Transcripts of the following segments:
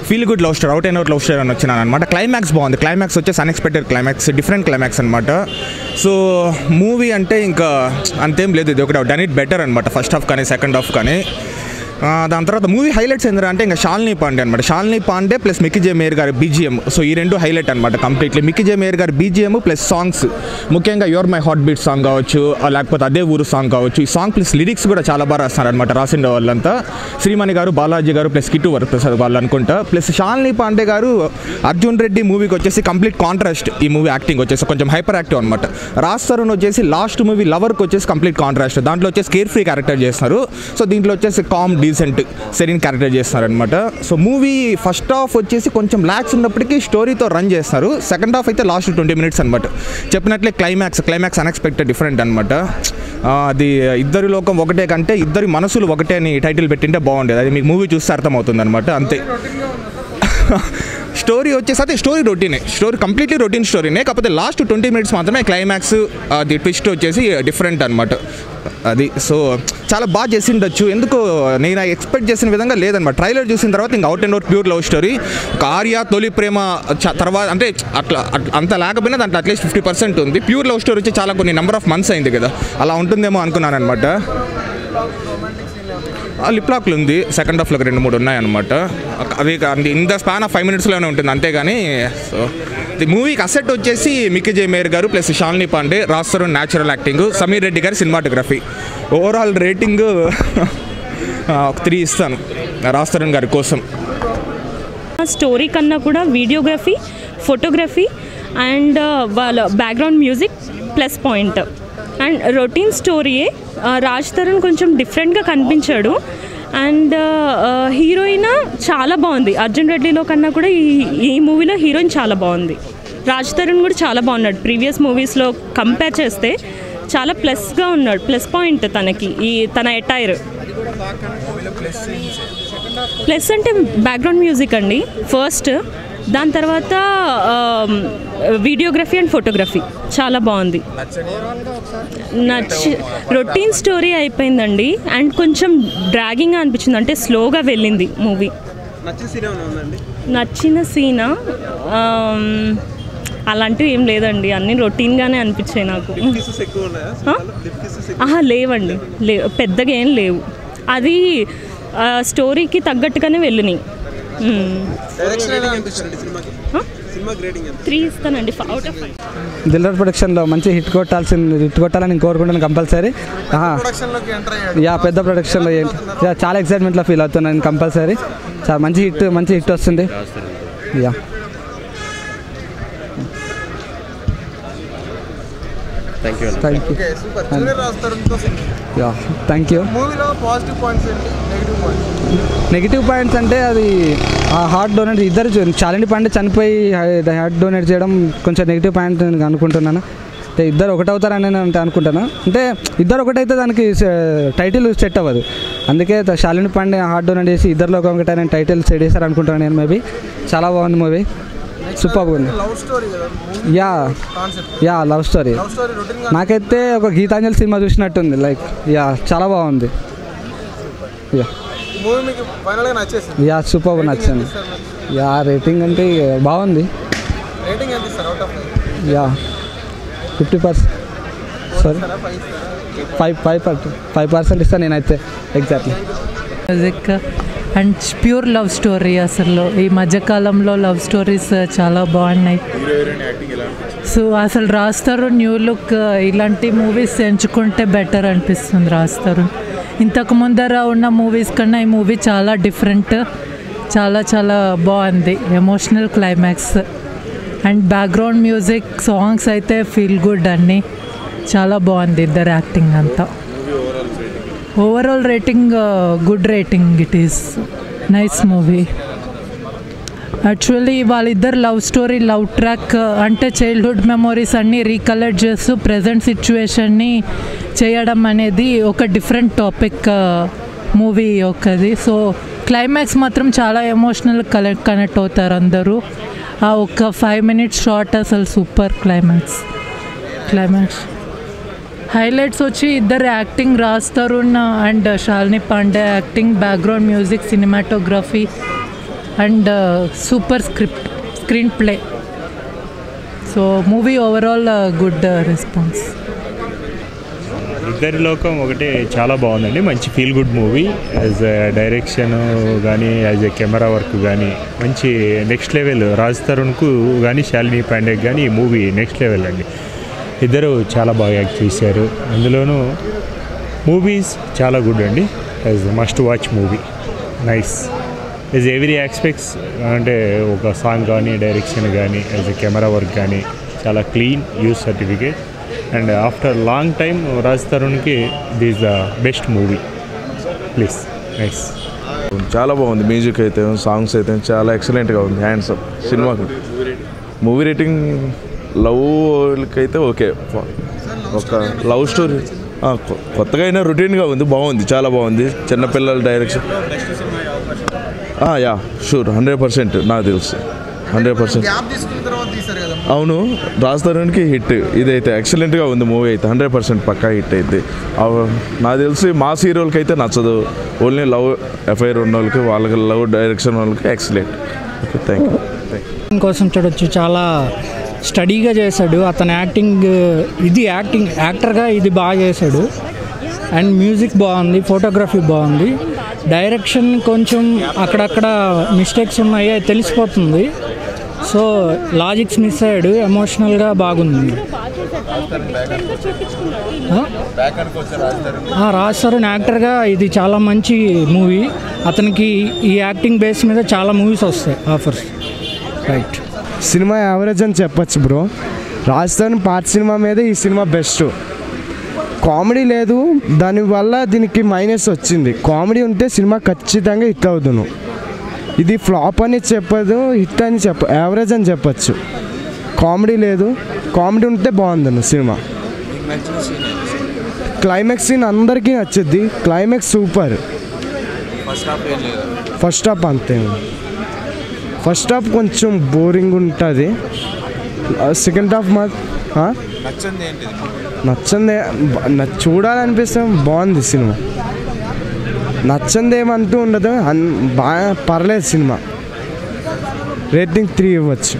Feel good love story out and out love story అని వచ్చినాను అనమాట క్లైమాక్స్ బాగుంది క్లైమాక్స్ వచ్చేసి అన్ఎక్స్పెక్టెడ్ క్లైమాక్స్ డిఫరెంట్ క్లైమాక్స్ అనమాట సో మూవీ అంటే ఇంకా అంతేం లేదు ఇది ఒకటి డన్ ఇట్ బెటర్ అనమాట ఫస్ట్ హాఫ్ కానీ సెకండ్ హాఫ్ కానీ ఆ, దాని తర్వాత మూవీ హైలైట్స్ ఏంటంటే అంటే ఇంకా షాల్నీ పాండే అనమాట Shalini Pandey plus Mickey J Meyer గారి బీజిఎం సో ఈ రెండు హైలైట్ అనమాట కంప్లీట్లీ మిక్కీ జే మేయర్ గారి బీజిఎం ప్లస్ సాంగ్స్ ముఖ్యంగా your my heart beat song కావచ్చు ఆ, లేకపోతే అదే ఊరు సాంగ్ కావచ్చు ఈ సాంగ్ ప్లస్ లిరిక్స్ కూడా చాలా బాగా రాస్తున్నారు అనమాట రాసిన వాళ్ళంతా శ్రీమణి గారు బాలాజీ గారు ప్లస్ కిట్టు వరప్రసాద్ వాళ్ళు అనుకుంటా ప్లస్ షాల్నీ పాండే గారు అర్జున్ రెడ్డి మూవీకి వచ్చేసి కంప్లీట్ కాంట్రాస్ట్ ఈ మూవీ యాక్టింగ్ వచ్చేసి కొంచెం హైపర్ యాక్టివ్ అనమాట రాజ్ తరుణ్ వచ్చేసి లాస్ట్ మూవీ లవర్కి వచ్చేసి కంప్లీట్ కాంట్రాస్ట్ దాంట్లో వచ్చేసి కేర్ ఫ్రీ క్యారెక్టర్ చేస్తున్నారు సో దీంట్లో వచ్చేసి కామ్ డీసెంట్ సెరీన్ క్యారెక్టర్ చేస్తున్నారు అనమాట సో మూవీ ఫస్ట్ హాఫ్ వచ్చేసి కొంచెం ల్యాక్స్ ఉన్నప్పటికీ స్టోరీతో రన్ చేస్తారు సెకండ్ హాఫ్ అయితే లాస్ట్ ట్వంటీ మినిట్స్ అనమాట చెప్పినట్లే క్లైమాక్స్ క్లైమాక్స్ అన్ఎక్స్పెక్టెడ్ డిఫరెంట్ అనమాట అది ఇద్దరి లోకం ఒకటే కంటే ఇద్దరి మనసులు ఒకటే అని టైటిల్ పెట్టింటే బాగుండేది అది మీకు మూవీ చూస్తే అర్థమవుతుంది అనమాట అంతే స్టోరీ వచ్చేసి అదే స్టోరీ రొటీనే స్టోరీ కంప్లీట్లీ రొటీన్ స్టోరీనే కాకపోతే లాస్ట్ ట్వంటీ మినిట్స్ మాత్రమే క్లైమాక్స్ అది ట్విస్ట్ వచ్చేసి డిఫరెంట్ అనమాట అది సో చాలా బాగా చేసిండొచ్చు ఎందుకు నేను ఎక్స్పెక్ట్ చేసిన విధంగా లేదనమాట ట్రైలర్ చూసిన తర్వాత ఇంకా out and out pure love story కార్య తొలి ప్రేమ చ- తర్వాత అంటే అట్లా అట్లా- అంత లేకపోయినా దాంట్లో అట్లీస్ట్ ఫిఫ్టీ పర్సెంట్ ఉంది ప్యూర్ లవ్ స్టోరీ వచ్చి చాలా కొన్ని నెంబర్ ఆఫ్ మంత్స్ అయింది కదా అలా ఉంటుందేమో అనుకున్నాను అనమాట లిప్లాక్లు ఉంది సెకండ్ హాఫ్లో రెండు మూడు ఉన్నాయన్నమాట అవి in the span of five మినిట్స్లోనే ఉంటుంది అంతేగాని సో ది మూవీకి అసెట్ వచ్చేసి మిక్కీ జే మేయర్ గారు ప్లస్ షాలిని పాండే రాస్తారు న్యాచురల్ యాక్టింగ్ సమీర్ రెడ్డి గారి సినిమాటోగ్రఫీ ఓవరాల్ రేటింగ్ ఒక త్రీ ఇస్తాను రాస్తారన్ గారి కోసం స్టోరీ కన్నా కూడా వీడియోగ్రఫీ ఫోటోగ్రఫీ అండ్ వాళ్ళ background music plus point and routine స్టోరీయే రాజ్ తరుణ్ కొంచెం డిఫరెంట్గా కనిపించాడు అండ్ హీరోయిన్ చాలా బాగుంది అర్జున్ రెడ్డిలో కన్నా కూడా ఈ ఈ మూవీలో హీరోయిన్ చాలా బాగుంది రాజ్ తరుణ్ కూడా చాలా బాగున్నాడు ప్రీవియస్ మూవీస్లో కంపేర్ చేస్తే చాలా ప్లస్గా ఉన్నాడు ప్లస్ పాయింట్ తనకి ఈ తన ఎటైర్ ప్లస్ అంటే బ్యాక్గ్రౌండ్ మ్యూజిక్ అండి ఫస్ట్ దాని తర్వాత వీడియోగ్రఫీ అండ్ ఫోటోగ్రఫీ చాలా బాగుంది నచ్చి రొటీన్ స్టోరీ అయిపోయిందండి అండ్ కొంచెం డ్రాగింగ్ అనిపించింది అంటే స్లోగా వెళ్ళింది మూవీ నచ్చిన సీన్ ఏమైనా ఉందండి నచ్చిన సీనా అలాంటివి ఏం లేదండి అన్నీ రొటీన్గానే అనిపించాయి నాకు కిసెస్ ఎక్కువ ఉన్నాయా ఆ? లిప్ కిసెస్ ఆహా లేవండి లే పెద్దగా ఏం లేవు అది ఆ, స్టోరీకి తగ్గట్టుగానే వెళ్ళినాయి డైరెక్షన్ ఎలా అనిపించండి సినిమాకి సినిమా గ్రేడింగ్ ఎంత త్రీ ఇస్తానండి అవుట్ ఆఫ్ ఫైవ్ దిల్లర్ ప్రొడక్షన్లో మంచి హిట్ కొట్టాల్సింది హిట్ కొట్టాలని నేను కోరుకుంటాను కంపల్సరీ ప్రొడక్షన్ లోకి ఎంటర్ అయ్యాడు యా పెద్ద ప్రొడక్షన్లో ఏంటి యా చాలా ఎక్సైట్మెంట్లో ఫీల్ అవుతున్నాను కంపల్సరీ చాలా మంచి హిట్ మంచి హిట్ వస్తుంది yeah thank you thank you okay super junior రాస్తారు యా థ్యాంక్ యూ మూవీలో పాజిటివ్ పాయింట్స్ ఏంటి నెగిటివ్ పాయింట్స్ నెగిటివ్ పాయింట్స్ అంటే అది ఆ హార్ట్ డొనేట్ ఇద్దరు చాలండి పాండే చనిపోయి హార్ట్ డొనేట్ చేయడం కొంచెం నెగిటివ్ పాయింట్ నేను అనుకుంటున్నాను అంటే ఇద్దరు ఒకటవుతారని నేను అంటే అనుకుంటాను అంటే ఇద్దరు ఒకటైతే దానికి టైటిల్ సెట్ అవ్వదు అందుకే త- శాలిని పాండే హార్ట్ డొనేట్ చేసి ఇద్దరిలో ఒకటే నేను టైటిల్ సెట్ చేశారు అనుకుంటాను నేను మేబీ చాలా బాగుంది మూవీ సూపర్ ఉంది లవ్ స్టోరీ కదా movie yeah concept yeah love story love story routine గా నాకైతే ఒక గీతాంజలి సినిమా చూసినట్టుంది లైక్ యా చాలా బాగుంది యా మూవీ మీకు ఫైనల్ గా నచ్చేసింది యా సూపర్ నచ్చింది యా రేటింగ్ అంటే బాగుంది రేటింగ్ ఎంత ఇస్తారు out of yeah fifty percent sorry five five five percent ఇస్తాను నేనైతే exactly music and pure love story అసలు ఈ మధ్యకాలంలో లవ్ స్టోరీస్ చాలా బాగున్నాయి సో అసలు రాస్తారు న్యూ లుక్ ఇలాంటి మూవీస్ ఎంచుకుంటే బెటర్ అనిపిస్తుంది రాస్తారు ఇంతకు ముందర ఉన్న మూవీస్ కన్నా ఈ మూవీ చాలా డిఫరెంట్ చాలా చాలా బాగుంది emotional climax and background music songs అయితే ఫీల్ గుడ్ అన్నీ చాలా బాగుంది ఇద్దరు యాక్టింగ్ అంతా overall rating good rating it is nice movie actually వాళ్ళిద్దరు లవ్ స్టోరీ లవ్ ట్రాక్ అంటే చైల్డ్హుడ్ మెమోరీస్ అన్నీ రీకలెక్ట్ చేస్తూ ప్రజెంట్ సిచ్యువేషన్ని చేయడం అనేది ఒక డిఫరెంట్ టాపిక్ మూవీ ఒకది సో క్లైమాక్స్ మాత్రం చాలా ఎమోషనల్ కనెక్ట్ కనెక్ట్ అవుతారు అందరూ ఆ ఒక్క ఫైవ్ మినిట్స్ షార్ట్ అసలు సూపర్ క్లైమాక్స్ క్లైమాక్స్ హైలైట్స్ వచ్చి ఇద్దరు acting Raj Tarun and Shalini Pandey acting background music cinematography and super script screenplay so movie overall good response Iddari Lokam Okate చాలా బాగుందండి మంచి feel good movie as direction కానీ యాజ్ ఎ కెమెరా వర్క్ కానీ మంచి next level Raj తరుణ్కు కానీ శాలిని పాండేకి కానీ ఈ మూవీ నెక్స్ట్ లెవెల్ అండి ఇద్దరు చాలా బాగా యాక్ట్ చేశారు అందులోనూ మూవీస్ చాలా గుడ్ అండి as must watch movie nice as every aspects అంటే ఒక సాంగ్ కానీ డైరెక్షన్ కానీ యాజ్ ఎ కెమెరా వర్క్ కానీ చాలా clean use certificate and after long time Raj తరుణ్కి this the best movie please nice చాలా బాగుంది మ్యూజిక్ అయితే సాంగ్స్ అయితే చాలా ఎక్సలెంట్గా ఉంది హ్యాండ్స్ సినిమాకి మూవీ రేటింగ్ లవ్కి అయితే ఓకే ఒక లవ్ స్టోరీ కొత్తగా అయినా రొటీన్గా ఉంది బాగుంది చాలా బాగుంది చిన్నపిల్లల direction yeah sure hundred percent నాకు తెలుసు హండ్రెడ్ పర్సెంట్ గ్యాప్ తీసుకున్న తర్వాత తీశారు కదా అవును రాజధానికి హిట్ ఇదైతే ఎక్సలెంట్గా ఉంది మూవీ అయితే హండ్రెడ్ పర్సెంట్ పక్కా హిట్ అయితే అవ- నాకు తెలిసి మాస్ హీరోలకి అయితే నచ్చదు ఓన్లీ లవ్ ఎఫ్ఐఆర్ ఉన్న వాళ్ళకి వాళ్ళకి లవ్ డైరెక్షన్ వాళ్ళకి excellent okay thank you thank you కోసం చూడొచ్చు చాలా స్టడీగా చేశాడు అతని యాక్టింగ్ ఇది యాక్టింగ్ యాక్టర్గా ఇది బాగా చేశాడు అండ్ మ్యూజిక్ బాగుంది ఫోటోగ్రఫీ బాగుంది డైరెక్షన్ కొంచెం అక్కడక్కడ మిస్టేక్స్ ఉన్నాయి అది తెలిసిపోతుంది సో లాజిక్స్ మిస్ అయ్యాడు ఎమోషనల్గా బాగుంది ఆ? ఆ, రాజ్ తరుణ్ యాక్టర్గా ఇది చాలా మంచి మూవీ అతనికి ఈ యాక్టింగ్ బేస్ మీద చాలా మూవీస్ వస్తాయి ఆఫర్స్ రైట్ సినిమా యావరేజ్ అని చెప్పొచ్చు బ్రో రాజధాని పాత సినిమా మీద ఈ సినిమా బెస్ట్ కామెడీ లేదు దానివల్ల దీనికి మైనస్ వచ్చింది కామెడీ ఉంటే సినిమా ఖచ్చితంగా హిట్ అవుతును ఇది ఫ్లాప్ అని చెప్పదు హిట్ అని చెప్ప యావరేజ్ అని చెప్పొచ్చు కామెడీ లేదు కామెడీ ఉంటే బాగుందను సినిమా క్లైమాక్స్ సీన్ అందరికీ నచ్చుద్ది క్లైమాక్స్ సూపర్ ఫస్ట్ హాఫ్ అంతే ఫస్ట్ హాఫ్ కొంచెం బోరింగ్ ఉంటుంది సెకండ్ హాఫ్ మా ఆ? నచ్చంది బ- న- చూడాలనిపిస్తే బాగుంది సినిమా నచ్చంది ఏమంటూ ఉండదు అన్ బాగా పర్లేదు సినిమా రేటింగ్ త్రీ ఇవ్వచ్చు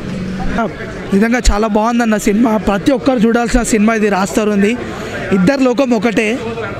నిజంగా చాలా బాగుందన్న సినిమా ప్రతి ఒక్కరు చూడాల్సిన సినిమా ఇది రాస్తారు ఉంది ఇద్దరు లోకం ఒకటే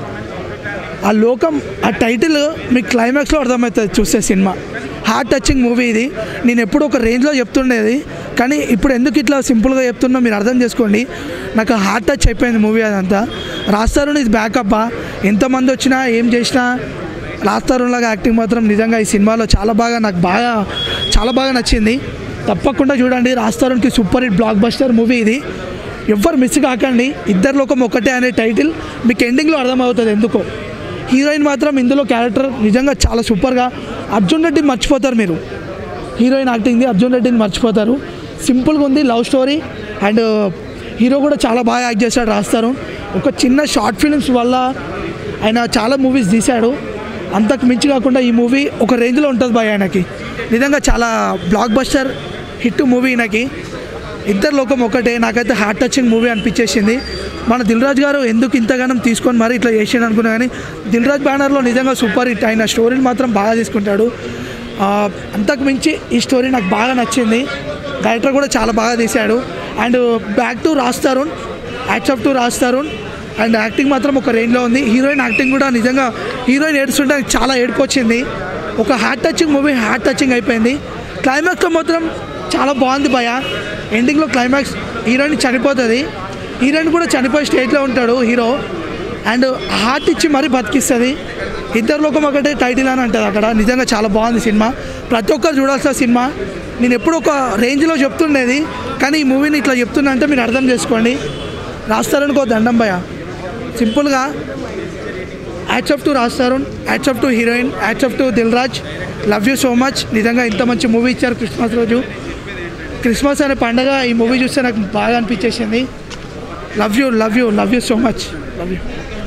ఆ లోకం ఆ టైటిల్ మీకు క్లైమాక్స్లో అర్థమవుతుంది చూసే సినిమా హార్ట్ టచింగ్ మూవీ ఇది నేను ఎప్పుడు ఒక రేంజ్లో చెప్తుండేది కానీ ఇప్పుడు ఎందుకు ఇట్లా సింపుల్గా చెప్తున్నా మీరు అర్థం చేసుకోండి నాకు హార్ట్ టచ్ అయిపోయింది మూవీ అదంతా రాస్తారు ఇది బ్యాకప్ ఎంతమంది వచ్చినా ఏం చేసినా రాస్తారులాగా యాక్టింగ్ మాత్రం నిజంగా ఈ సినిమాలో చాలా బాగా నాకు బాగా చాలా బాగా నచ్చింది తప్పకుండా చూడండి రాస్తారుకి super hit blockbuster movie ఇది ఎవ్వరు మిస్ కాకండి ఇద్దరు లోకం ఒకటే అనే టైటిల్ మీకు ఎండింగ్లో అర్థమవుతుంది ఎందుకో హీరోయిన్ మాత్రం ఇందులో క్యారెక్టర్ నిజంగా చాలా సూపర్గా అర్జున్ రెడ్డిని మర్చిపోతారు మీరు హీరోయిన్ యాక్టింగ్ది అర్జున్ రెడ్డిని మర్చిపోతారు సింపుల్గా ఉంది లవ్ స్టోరీ అండ్ హీరో కూడా చాలా బాగా యాక్ట్ చేశాడు రాస్తారు ఒక చిన్న షార్ట్ ఫిల్మ్స్ వల్ల ఆయన చాలా మూవీస్ తీశాడు అంతకు మించి కాకుండా ఈ మూవీ ఒక రేంజ్లో ఉంటుంది బాయ్ ఆయనకి నిజంగా చాలా బ్లాక్ బస్టర్ హిట్ మూవీ ఈయనకి ఇద్దరు లోకం ఒకటే నాకైతే హార్ట్ టచింగ్ మూవీ అనిపించేసింది మన దిల్ రాజు గారు ఎందుకు ఇంతగానం తీసుకొని మరి ఇట్లా చేసాడు అనుకున్నా కానీ దిల్ రాజు బ్యానర్లో నిజంగా సూపర్ హిట్ ఆయన స్టోరీని మాత్రం బాగా తీసుకుంటాడు ఆ, అంతకు మించి ఈ స్టోరీ నాకు బాగా నచ్చింది డైరెక్టర్ కూడా చాలా బాగా తీశాడు and back to Raj Tarun accept to Raj Tarun and acting మాత్రం ఒక రేంజ్లో ఉంది హీరోయిన్ యాక్టింగ్ కూడా నిజంగా హీరోయిన్ ఏడుస్తుంటే నాకు చాలా ఏడుపు వచ్చింది ఒక heart touching movie heart touching అయిపోయింది క్లైమాక్స్లో మాత్రం చాలా బాగుంది భయ ఎండింగ్లో క్లైమాక్స్ హీరోయిన్ చనిపోతుంది హీరోయిన్ కూడా చనిపోయే స్టేజ్లో ఉంటాడు హీరో అండ్ హార్ట్ ఇచ్చి మరీ బతికిస్తుంది ఇద్దరు లోకం ఒకటే టైటిల్ అని అంటుంది అక్కడ నిజంగా చాలా బాగుంది సినిమా ప్రతి ఒక్కరు చూడాల్సిన సినిమా నేను ఎప్పుడు ఒక రేంజ్లో చెప్తుండేది కానీ ఈ మూవీని ఇట్లా చెప్తున్నా అంటే మీరు అర్థం చేసుకోండి రాస్తారనుకో దండం భయ సింపుల్గా accept to Raj Tarun accept to heroine accept to Dil Raj love you so much నిజంగా ఇంత మంచి మూవీ ఇచ్చారు క్రిస్మస్ రోజు క్రిస్మస్ అనే పండగ ఈ మూవీ చూస్తే నాకు బాగా అనిపించేసింది love you love you love you so much love you